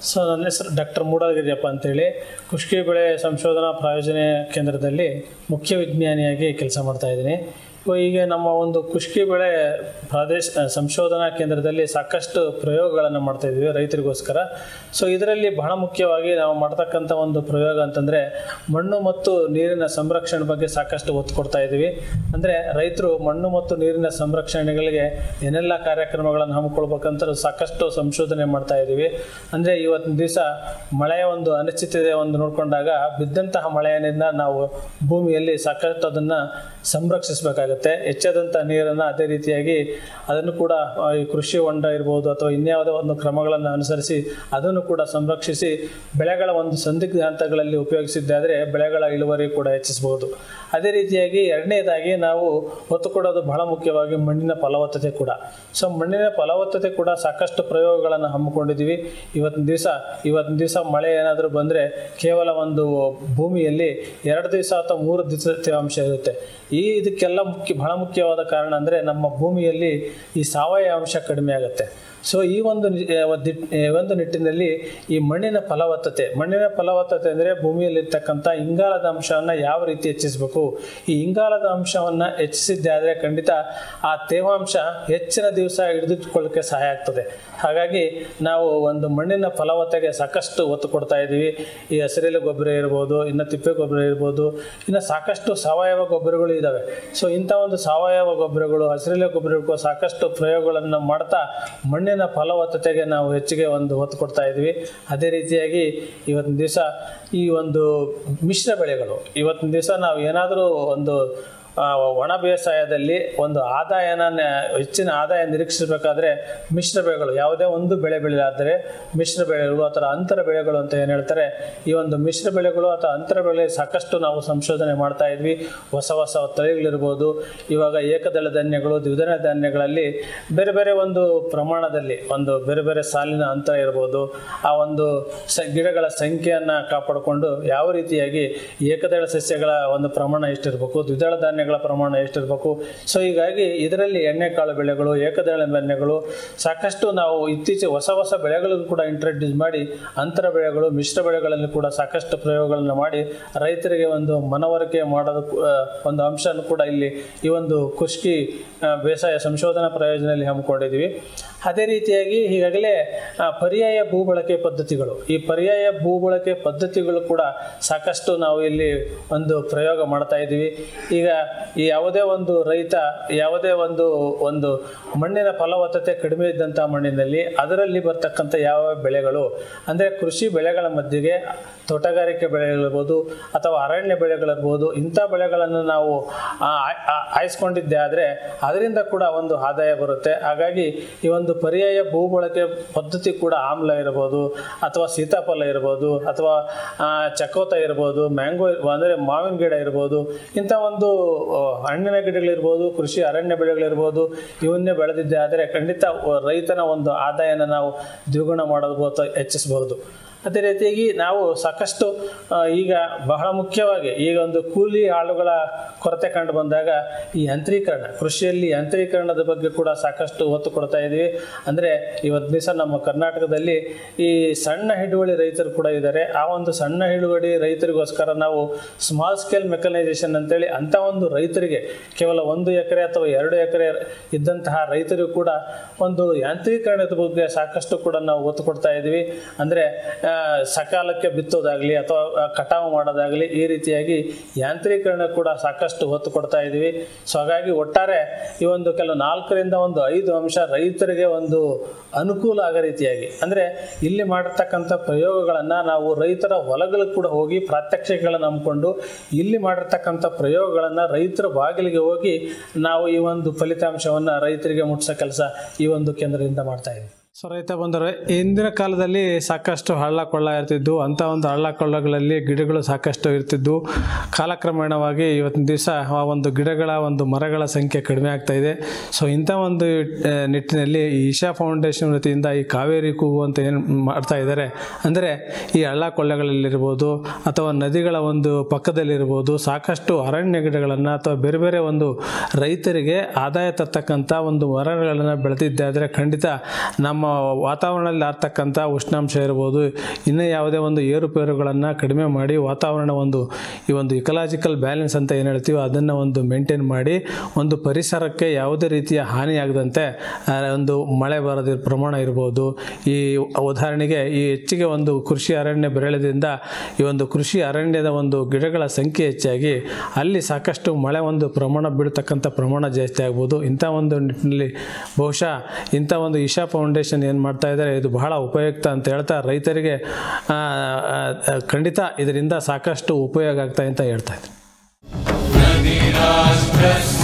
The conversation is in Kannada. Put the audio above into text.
ಸೊ ನನ್ನ ಹೆಸರು ಡಾಕ್ಟರ್ ಮೂಡಲಗಿರಿಯಪ್ಪ ಅಂತೇಳಿ ಕುಷ್ಕಿ ಬೆಳೆ ಸಂಶೋಧನಾ ಪ್ರಾಯೋಜನೆ ಕೇಂದ್ರದಲ್ಲಿ ಮುಖ್ಯ ವಿಜ್ಞಾನಿಯಾಗಿ ಕೆಲಸ ಮಾಡ್ತಾ ಇದ್ದೀನಿ ಈಗ ನಮ್ಮ ಒಂದು ಕುಷ್ಕಿ ಬೆಳೆ ಪ್ರಾದೇಶ ಸಂಶೋಧನಾ ಕೇಂದ್ರದಲ್ಲಿ ಸಾಕಷ್ಟು ಪ್ರಯೋಗಗಳನ್ನು ಮಾಡ್ತಾ ಇದ್ದೀವಿ ರೈತರಿಗೋಸ್ಕರ ಸೊ ಇದರಲ್ಲಿ ಬಹಳ ಮುಖ್ಯವಾಗಿ ನಾವು ಮಾಡ್ತಕ್ಕಂಥ ಒಂದು ಪ್ರಯೋಗ ಅಂತಂದರೆ ಮಣ್ಣು ಮತ್ತು ನೀರಿನ ಸಂರಕ್ಷಣೆ ಬಗ್ಗೆ ಸಾಕಷ್ಟು ಒತ್ತು ಕೊಡ್ತಾ ಇದ್ದೀವಿ ಅಂದರೆ ರೈತರು ಮಣ್ಣು ಮತ್ತು ನೀರಿನ ಸಂರಕ್ಷಣೆಗಳಿಗೆ ಏನೆಲ್ಲ ಕಾರ್ಯಕ್ರಮಗಳನ್ನು ಹಮ್ಮಿಕೊಳ್ಬೇಕಂತ ಸಾಕಷ್ಟು ಸಂಶೋಧನೆ ಮಾಡ್ತಾ ಇದ್ದೀವಿ ಅಂದರೆ ಇವತ್ತಿನ ದಿವಸ ಮಳೆಯ ಒಂದು ಅನಿಶ್ಚಿತತೆ ಒಂದು ನೋಡಿಕೊಂಡಾಗ ಬಿದ್ದಂತಹ ಮಳೆಯಿಂದ ನಾವು ಭೂಮಿಯಲ್ಲಿ ಸಾಕಷ್ಟು ಅದನ್ನು ಸಂರಕ್ಷಿಸಬೇಕಾಗತ್ತೆ ಹೆಚ್ಚಾದಂಥ ನೀರನ್ನು ಅದೇ ರೀತಿಯಾಗಿ ಅದನ್ನು ಕೂಡ ಆ, ಈ ಕೃಷಿ ಹೊಂಡ ಇರ್ಬೋದು ಅಥವಾ ಇನ್ಯಾವುದೇ ಒಂದು ಕ್ರಮಗಳನ್ನು ಅನುಸರಿಸಿ ಅದನ್ನು ಕೂಡ ಸಂರಕ್ಷಿಸಿ ಬೆಳೆಗಳ ಒಂದು ಸಂದಿಗ್ಧ ಹಂತಗಳಲ್ಲಿ ಉಪಯೋಗಿಸಿದ್ದಾದರೆ ಬೆಳೆಗಳ ಇಳುವರಿ ಕೂಡ ಹೆಚ್ಚಿಸಬಹುದು ಅದೇ ರೀತಿಯಾಗಿ ಎರಡನೇದಾಗಿ ನಾವು ಒತ್ತು ಕೊಡೋದು ಬಹಳ ಮುಖ್ಯವಾಗಿ ಮಣ್ಣಿನ ಫಲವತ್ತತೆ ಕೂಡ ಸೊ ಮಣ್ಣಿನ ಫಲವತ್ತತೆ ಕೂಡ ಸಾಕಷ್ಟು ಪ್ರಯೋಗಗಳನ್ನು ಹಮ್ಮಿಕೊಂಡಿದ್ದೀವಿ ಇವತ್ತಿನ ದಿವಸ ಇವತ್ತಿನ ದಿವಸ ಮಳೆ ಏನಾದರೂ ಬಂದರೆ ಕೇವಲ ಒಂದು ಭೂಮಿಯಲ್ಲಿ ಎರಡು ದಿವಸ ಅಥವಾ ಮೂರು ದಿವಸ ತೇವಾಂಶ ಇರುತ್ತೆ ಈ ಇದಕ್ಕೆಲ್ಲ ಮುಖ್ಯ ಬಹಳ ಮುಖ್ಯವಾದ ಕಾರಣ ಅಂದರೆ ನಮ್ಮ ಭೂಮಿಯಲ್ಲಿ ಈ ಸಾವಯವ ಅಂಶ ಕಡಿಮೆ ಆಗುತ್ತೆ ಸೊ ಈ ಒಂದು ನಿ- ಆ, ಒಂದು ದಿಟ್- ಆ, ಒಂದು ನಿಟ್ಟಿನಲ್ಲಿ ಈ ಮಣ್ಣಿನ ಫಲವತ್ತತೆ ಮಣ್ಣಿನ ಫಲವತ್ತತೆ ಅಂದರೆ ಭೂಮಿಯಲ್ಲಿರ್ತಕ್ಕಂಥ ಇಂಗಾಲದ ಅಂಶವನ್ನು ಯಾವ ರೀತಿ ಹೆಚ್ಚಿಸಬೇಕು ಈ ಇಂಗಾಲದ ಅಂಶವನ್ನು ಹೆಚ್ಚಿಸಿದ್ದೆ ಆದರೆ ಖಂಡಿತ ಆ ತೇವಾಂಶ ಹೆಚ್ಚಿನ ದಿವಸ ಹಿಡಿದಿಟ್ಕೊಳ್ಳೋಕ್ಕೆ ಸಹಾಯ ಆಗ್ತದೆ ಹಾಗಾಗಿ ನಾವು ಒಂದು ಮಣ್ಣಿನ ಫಲವತ್ತತೆಗೆ ಸಾಕಷ್ಟು ಒತ್ತು ಕೊಡ್ತಾ ಇದ್ದೀವಿ ಈ ಹಸಿರೆಲೆ ಗೊಬ್ಬರ ಇರ್ಬೋದು ಇನ್ನು ತಿಪ್ಪೆ ಗೊಬ್ಬರ ಇರ್ಬೋದು ಇನ್ನು ಸಾಕಷ್ಟು ಸಾವಯವ ಗೊಬ್ಬರಗಳು ಇದ್ದಾವೆ ಸೊ ಇಂಥ ಒಂದು ಸಾವಯವ ಗೊಬ್ಬರಗಳು ಹಸಿರೆಲೆ ಗೊಬ್ಬರಕ್ಕೂ ಸಾಕಷ್ಟು ಪ್ರಯೋಗಗಳನ್ನು ಮಾಡ್ತಾ ಮಣ್ಣಿನ ಫಲವತ್ತತೆಗೆ ನಾವು ಹೆಚ್ಚಿಗೆ ಒಂದು ಒತ್ತು ಕೊಡ್ತಾ ಇದ್ವಿ ಅದೇ ರೀತಿಯಾಗಿ ಇವತ್ತಿನ ದಿವಸ ಈ ಒಂದು ಮಿಶ್ರ ಬೆಳೆಗಳು ಇವತ್ತಿನ ದಿವಸ ನಾವು ಏನಾದರೂ ಒಂದು ಆ, ಒಣ ಬೇಸಾಯದಲ್ಲಿ ಒಂದು ಆದಾಯನ ನ- ಹೆಚ್ಚಿನ ಆದಾಯ ನಿರೀಕ್ಷಿಸಬೇಕಾದ್ರೆ ಮಿಶ್ರ ಬೆಳೆಗಳು ಯಾವುದೇ ಒಂದು ಬೆಳೆ ಬೆಳೆಯಾದರೆ ಮಿಶ್ರ ಬೆಳೆಗಳು ಅಥವಾ ಅಂತರ ಬೆಳೆಗಳು ಅಂತ ಏನು ಹೇಳ್ತಾರೆ ಈ ಒಂದು ಮಿಶ್ರ ಬೆಳೆಗಳು ಅಥವಾ ಅಂತರ ಬೆಳೆ ಸಾಕಷ್ಟು ನಾವು ಸಂಶೋಧನೆ ಮಾಡ್ತಾ ಇದ್ವಿ ಹೊಸ ಹೊಸ ತಳಿಗಳಿರ್ಬೋದು ಇವಾಗ ಏಕದಳ ಧಾನ್ಯಗಳು ದ್ವಿದಳ ಧಾನ್ಯಗಳಲ್ಲಿ ಬೇರೆ ಬೇರೆ ಒಂದು ಪ್ರಮಾಣದಲ್ಲಿ ಒಂದು ಬೇರೆ ಬೇರೆ ಸಾಲಿನ ಅಂತರ ಇರ್ಬೋದು ಆ ಒಂದು ಸ ಗಿಡಗಳ ಸಂಖ್ಯೆಯನ್ನು ಕಾಪಾಡಿಕೊಂಡು ಯಾವ ರೀತಿಯಾಗಿ ಏಕದಳ ಸಸ್ಯಗಳ ಒಂದು ಪ್ರಮಾಣ ಎಷ್ಟಿರಬೇಕು ದ್ವಿದಳ ಧಾನ್ಯಗಳ ಪ್ರಮಾಣ ಎಷ್ಟಿರಬೇಕು ಸೊ ಹೀಗಾಗಿ ಇದರಲ್ಲಿ ಎಣ್ಣೆಕಾಳು ಬೆಳೆಗಳು ಏಕದಳ ಧಾನ್ಯಗಳು ಸಾಕಷ್ಟು ನಾವು ಇತ್ತೀಚೆಗೆ ಹೊಸ ಹೊಸ ಬೆಳೆಗಳನ್ನು ಕೂಡ ಇಂಟ್ರಡ್ಯೂಸ್ ಮಾಡಿ ಅಂತರ ಬೆಳೆಗಳು ಮಿಶ್ರ ಬೆಳೆಗಳಲ್ಲಿ ಕೂಡ ಸಾಕಷ್ಟು ಪ್ರಯೋಗಗಳನ್ನು ಮಾಡಿ ರೈತರಿಗೆ ಒಂದು ಮನವರಿಕೆ ಮಾಡೋದು ಆ, ಒಂದು ಅಂಶನೂ ಕೂಡ ಇಲ್ಲಿ ಈ ಒಂದು ಕುಷ್ಕಿ ಆ, ಬೇಸಾಯ ಸಂಶೋಧನಾ ಪ್ರಯೋಜನದಲ್ಲಿ ಹಮ್ಮಿಕೊಂಡಿದ್ದೀವಿ ಅದೇ ರೀತಿಯಾಗಿ ಈಗಾಗಲೇ ಆ, ಪರ್ಯಾಯ ಭೂ ಬಳಕೆ ಪದ್ಧತಿಗಳು ಈ ಪರ್ಯಾಯ ಭೂ ಬಳಕೆ ಪದ್ಧತಿಗಳು ಕೂಡ ಸಾಕಷ್ಟು ನಾವು ಇಲ್ಲಿ ಒಂದು ಪ್ರಯೋಗ ಮಾಡ್ತಾ ಇದ್ದೀವಿ ಈಗ ಈ ಯಾವುದೇ ಒಂದು ರೈತ ಯಾವುದೇ ಒಂದು ಒಂದು ಮಣ್ಣಿನ ಫಲವತ್ತತೆ ಕಡಿಮೆ ಇದ್ದಂಥ ಮಣ್ಣಿನಲ್ಲಿ ಅದರಲ್ಲಿ ಬರ್ತಕ್ಕಂಥ ಯಾವ ಬೆಳೆಗಳು ಅಂದರೆ ಕೃಷಿ ಬೆಳೆಗಳ ಮಧ್ಯೆಗೆ ತೋಟಗಾರಿಕೆ ಬೆಳೆಗಳಿರ್ಬೋದು ಅಥವಾ ಅರಣ್ಯ ಬೆಳೆಗಳಿರ್ಬೋದು ಇಂಥ ಬೆಳೆಗಳನ್ನು ನಾವು ಆ, ಆ- ಆಯ್ಸ್ಕೊಂಡಿದ್ದೆ ಆದರೆ ಅದರಿಂದ ಕೂಡ ಒಂದು ಆದಾಯ ಬರುತ್ತೆ ಹಾಗಾಗಿ ಈ ಒಂದು ಪರ್ಯಾಯ ಭೂ ಬಳಕೆ ಪದ್ಧತಿ ಕೂಡ ಆಮ್ಲ ಇರ್ಬೋದು ಅಥವಾ ಸೀತಾಫಲ ಇರ್ಬೋದು ಅಥವಾ ಆ, ಚಕೋತ ಇರ್ಬೋದು ಮ್ಯಾಂಗೋ ಅಂದರೆ ಮಾವಿನ ಗಿಡ ಇರ್ಬೋದು ಇಂಥ ಒಂದು ಆ, ಹಣ್ಣಿನ ಗಿಡಗಳಿರ್ಬೋದು ಕೃಷಿ ಅರಣ್ಯ ಬೆಳೆಗಳಿರ್ಬೋದು ಇವನ್ನೇ ಬೆಳೆದಿದ್ದೆ ಆದರೆ ಖಂಡಿತ ಆ, ರೈತನ ಒಂದು ಆದಾಯನ ನಾವು ದ್ವಿಗುಣ ಮಾಡಬಹುದು ಅಥವಾ ಹೆಚ್ಚಿಸಬಹುದು ಅದೇ ರೀತಿಯಾಗಿ ನಾವು ಸಾಕಷ್ಟು ಆ, ಈಗ ಬಹಳ ಮುಖ್ಯವಾಗಿ ಈಗ ಒಂದು ಕೂಲಿ ಆಳುಗಳ ಕೊರತೆ ಕಂಡು ಬಂದಾಗ ಈ ಯಾಂತ್ರೀಕರಣ ಕೃಷಿಯಲ್ಲಿ ಯಾಂತ್ರೀಕರಣದ ಬಗ್ಗೆ ಕೂಡ ಸಾಕಷ್ಟು ಒತ್ತು ಕೊಡ್ತಾ ಇದ್ದೀವಿ ಅಂದರೆ ಇವತ್ತು ದಿವಸ ನಮ್ಮ ಕರ್ನಾಟಕದಲ್ಲಿ ಈ ಸಣ್ಣ ಹಿಡುವಳಿ ರೈತರು ಕೂಡ ಇದ್ದಾರೆ ಆ ಒಂದು ಸಣ್ಣ ಹಿಡುವಳಿ ರೈತರಿಗೋಸ್ಕರ ನಾವು ಸ್ಮಾಲ್ ಸ್ಕೇಲ್ ಮೆಕನೈಸೇಷನ್ ಅಂತೇಳಿ ಅಂಥ ಒಂದು ರೈತರಿಗೆ ಕೇವಲ ಒಂದು ಎಕರೆ ಅಥವಾ ಎರಡು ಎಕರೆ ಇದ್ದಂತಹ ರೈತರಿಗೂ ಕೂಡ ಒಂದು ಯಾಂತ್ರೀಕರಣದ ಬಗ್ಗೆ ಸಾಕಷ್ಟು ಕೂಡ ನಾವು ಒತ್ತು ಕೊಡ್ತಾ ಇದ್ದೀವಿ ಅಂದರೆ ಸಕಾಲಕ್ಕೆ ಬಿತ್ತೋದಾಗಲಿ ಅಥವಾ ಆ, ಕಟಾವು ಮಾಡೋದಾಗಲಿ ಈ ರೀತಿಯಾಗಿ ಯಾಂತ್ರೀಕರಣ ಕೂಡ ಸಾಕಷ್ಟು ಒತ್ತು ಕೊಡ್ತಾ ಇದ್ದೀವಿ ಸೊ ಹಾಗಾಗಿ ಒಟ್ಟಾರೆ ಈ ಒಂದು ಕೆಲವು ನಾಲ್ಕರಿಂದ ಒಂದು ಐದು ಅಂಶ ರೈತರಿಗೆ ಒಂದು ಅನುಕೂಲ ಆಗೋ ರೀತಿಯಾಗಿ ಅಂದರೆ ಇಲ್ಲಿ ಮಾಡಿರ್ತಕ್ಕಂಥ ಪ್ರಯೋಗಗಳನ್ನು ನಾವು ರೈತರ ಹೊಲಗಳಿಗೆ ಕೂಡ ಹೋಗಿ ಪ್ರಾತ್ಯಕ್ಷಿಕೆಗಳನ್ನು ನಂಬಿಕೊಂಡು ಇಲ್ಲಿ ಮಾಡಿರ್ತಕ್ಕಂಥ ಪ್ರಯೋಗಗಳನ್ನು ರೈತರ ಬಾಗಿಲಿಗೆ ಹೋಗಿ ನಾವು ಈ ಒಂದು ಫಲಿತಾಂಶವನ್ನು ರೈತರಿಗೆ ಮುಟ್ಟಿಸೋ ಕೆಲಸ ಈ ಒಂದು ಕೇಂದ್ರದಿಂದ ಮಾಡ್ತಾ ಇದ್ದೀವಿ ಸೊ ರೈತ ಬಂದರೆ ಇಂದಿನ ಕಾಲದಲ್ಲಿ ಸಾಕಷ್ಟು ಹಳ್ಳ ಕೊಳ್ಳ ಇರ್ತಿದ್ದು ಅಂಥ ಒಂದು ಹಳ್ಳ ಕೊಳ್ಳಗಳಲ್ಲಿ ಗಿಡಗಳು ಸಾಕಷ್ಟು ಇರ್ತಿದ್ದು ಕಾಲಕ್ರಮೇಣವಾಗಿ ಇವತ್ತಿನ ದಿವಸ ಆ ಒಂದು ಗಿಡಗಳ ಒಂದು ಮರಗಳ ಸಂಖ್ಯೆ ಕಡಿಮೆ ಆಗ್ತಾ ಇದೆ ಸೊ ಇಂಥ ಒಂದು ಆ, ನಿಟ್ಟಿನಲ್ಲಿ ಈ ಈಶಾ ಫೌಂಡೇಶನ್ ವತಿಯಿಂದ ಈ ಕಾವೇರಿ ಕೂಗು ಅಂತ ಏನು ಮಾಡ್ತಾ ಇದ್ದಾರೆ ಅಂದರೆ ಈ ಹಳ್ಳ ಕೊಳ್ಳಗಳಲ್ಲಿರ್ಬೋದು ಅಥವಾ ನದಿಗಳ ಒಂದು ಪಕ್ಕದಲ್ಲಿರ್ಬೋದು ಸಾಕಷ್ಟು ಅರಣ್ಯ ಗಿಡಗಳನ್ನು ಅಥವಾ ಬೇರೆ ಬೇರೆ ಒಂದು ರೈತರಿಗೆ ಆದಾಯ ತರ್ತಕ್ಕಂಥ ಒಂದು ಮರಗಳನ್ನು ಬೆಳೆದಿದ್ದೆ ಆದರೆ ಖಂಡಿತ ನಮ್ಮ ವಾತಾವರಣದಲ್ಲಿ ಆಗ್ತಕ್ಕಂಥ ಉಷ್ಣಾಂಶ ಇರ್ಬೋದು ಇನ್ನೂ ಯಾವುದೇ ಒಂದು ಏರುಪೇರುಗಳನ್ನು ಕಡಿಮೆ ಮಾಡಿ ವಾತಾವರಣ ಒಂದು ಈ ಒಂದು ಇಕಲಾಜಿಕಲ್ ಬ್ಯಾಲೆನ್ಸ್ ಅಂತ ಏನು ಹೇಳ್ತೀವೋ ಅದನ್ನು ಒಂದು ಮೇಂಟೈನ್ ಮಾಡಿ ಒಂದು ಪರಿಸರಕ್ಕೆ ಯಾವುದೇ ರೀತಿಯ ಹಾನಿಯಾಗದಂತೆ ಆ, ಒಂದು ಮಳೆ ಬರೋದ್ರ ಪ್ರಮಾಣ ಇರ್ಬೋದು ಈ ಉದಾಹರಣೆಗೆ ಈ ಹೆಚ್ಚಿಗೆ ಒಂದು ಕೃಷಿ ಅರಣ್ಯ ಬೆರಳದಿಂದ ಈ ಒಂದು ಕೃಷಿ ಅರಣ್ಯದ ಒಂದು ಗಿಡಗಳ ಸಂಖ್ಯೆ ಹೆಚ್ಚಾಗಿ ಅಲ್ಲಿ ಸಾಕಷ್ಟು ಮಳೆ ಒಂದು ಪ್ರಮಾಣ ಬೀಳ್ತಕ್ಕಂಥ ಪ್ರಮಾಣ ಜಾಸ್ತಿ ಆಗ್ಬೋದು ಇಂಥ ಒಂದು ನಿಟ್ಟಿನಲ್ಲಿ ಬಹುಶಃ ಇಂಥ ಒಂದು ಇಶಾ ಫೌಂಡೇಶನ್ ಏನು ಮಾಡ್ತಾ ಇದ್ದಾರೆ ಇದು ಬಹಳ ಉಪಯುಕ್ತ ಅಂತ ಹೇಳ್ತಾ ರೈತರಿಗೆ ಆ, ಆ, ಖಂಡಿತ ಇದರಿಂದ ಸಾಕಷ್ಟು ಉಪಯೋಗ ಆಗ್ತಾ ಅಂತ ಹೇಳ್ತಾ ಇದ್ದೀನಿ ನದಿ ರಾಷ್ಟ್ರ